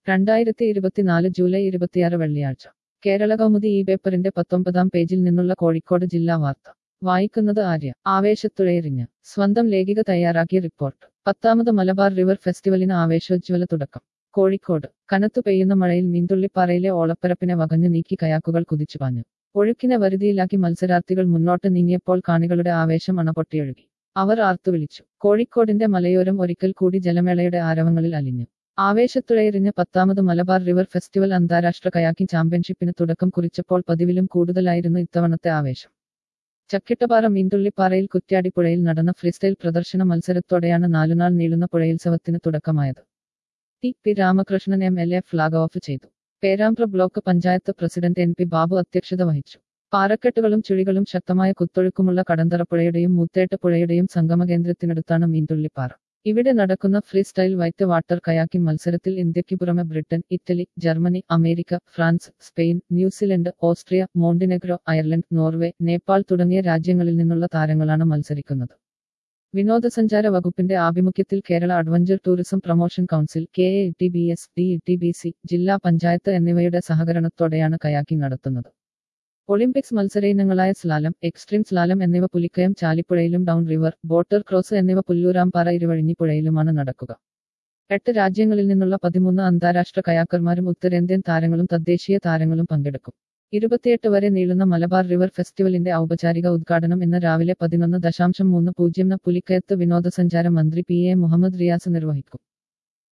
രണ്ടായിരത്തി ഇരുപത്തിനാല് ജൂലൈ ഇരുപത്തിയാറ് വെള്ളിയാഴ്ച കേരള കൗമുദി ഈ പേപ്പറിന്റെ പത്തൊമ്പതാം പേജിൽ നിന്നുള്ള കോഴിക്കോട് ജില്ലാ വാർത്ത വായിക്കുന്നത് ആര്യ ആവേശത്തുഴയെറിഞ്ഞ് സ്വന്തം ലേഖിക തയ്യാറാക്കിയ റിപ്പോർട്ട് പത്താമത് മലബാർ റിവർ ഫെസ്റ്റിവലിന് ആവേശോജ്വല തുടക്കം കോഴിക്കോട് കനത്തു പെയ്യുന്ന മഴയിൽ മീന്തുള്ളിപ്പാറയിലെ ഓളപ്പരപ്പിനെ വകഞ്ഞു നീക്കി കയാക്കുകൾ കുതിച്ചു പാഞ്ഞു ഒഴുക്കിനെ വരുതിയിലാക്കി മത്സരാർത്ഥികൾ മുന്നോട്ട് നീങ്ങിയപ്പോൾ കാണികളുടെ ആവേശം അണപൊട്ടിയൊഴുകി അവർ ആർത്തുവിളിച്ചു കോഴിക്കോടിന്റെ മലയോരം ഒരിക്കൽ കൂടി ജലമേളയുടെ ആരവങ്ങളിൽ അലിഞ്ഞു ആവേശത്തുഴയെറിഞ്ഞ് പത്താമത് മലബാർ റിവർ ഫെസ്റ്റിവൽ അന്താരാഷ്ട്ര കയാക്കിംഗ് ചാമ്പ്യൻഷിപ്പിന് തുടക്കം കുറിച്ചപ്പോൾ പതിവിലും കൂടുതലായിരുന്നു ഇത്തവണത്തെ ആവേശം ചക്കിട്ടപ്പാറ മീന്തുള്ളിപ്പാറയിൽ കുറ്റ്യാടിപ്പുഴയിൽ നടന്ന ഫ്രീസ്റ്റൈൽ പ്രദർശന മത്സരത്തോടെയാണ് നാലുനാൾ നീളുന്ന പുഴയുത്സവത്തിന് തുടക്കമായത് T P Ramakrishnan M L A flag off ചെയ്തു Perambra block panchayat president N P Babu അധ്യക്ഷത വഹിച്ചു പാറക്കെട്ടുകളും ചുഴികളും ശക്തമായ കുത്തൊഴുക്കുമുള്ള കടന്തറപ്പുഴയുടെയും മുത്തേട്ട് പുഴയുടെയും സംഗമകേന്ദ്രത്തിനടുത്താണ് മീന്തുള്ളിപ്പാറ ഇവിടെ നടക്കുന്ന freestyle white water kayaking മത്സരത്തിൽ ഇന്ത്യയ്ക്ക് പുറമെ Britain Italy Germany America France Spain New Zealand Austria Montenegro Ireland Norway Nepal തുടങ്ങിയ രാജ്യങ്ങളിൽ നിന്നുള്ള താരങ്ങളാണ് മത്സരിക്കുന്നത് വിനോദസഞ്ചാര വകുപ്പിന്റെ ആഭിമുഖ്യത്തിൽ Kerala adventure tourism promotion council K A T B S D T B C ജില്ലാ പഞ്ചായത്ത് എന്നിവയുടെ സഹകരണത്തോടെയാണ് കയാക്കിംഗ് നടത്തുന്നത് ഒളിമ്പിക്സ് മത്സരയിനങ്ങളായ സ്ലാലം എക്സ്ട്രീം സ്ലാലം എന്നിവ പുലിക്കയം ചാലിപ്പുഴയിലും ഡൗൺ റിവർ ബോട്ടർ ക്രോസ് എന്നിവ പുല്ലൂരാംപാറ ഇരുവഴിഞ്ഞിപ്പുഴയിലുമാണ് നടക്കുക എട്ട് രാജ്യങ്ങളിൽ നിന്നുള്ള പതിമൂന്ന് അന്താരാഷ്ട്ര കയാക്കർമാരും ഉത്തരേന്ത്യൻ താരങ്ങളും തദ്ദേശീയ താരങ്ങളും പങ്കെടുക്കും ഇരുപത്തിയെട്ട് വരെ നീളുന്ന മലബാർ റിവർ ഫെസ്റ്റിവലിന്റെ ഔപചാരിക ഉദ്ഘാടനം ഇന്ന് രാവിലെ പതിനൊന്ന് ദശാംശം മൂന്ന് പൂജ്യം പുലിക്കയത്ത് വിനോദസഞ്ചാര മന്ത്രി പി എ മുഹമ്മദ് റിയാസ് നിർവഹിക്കും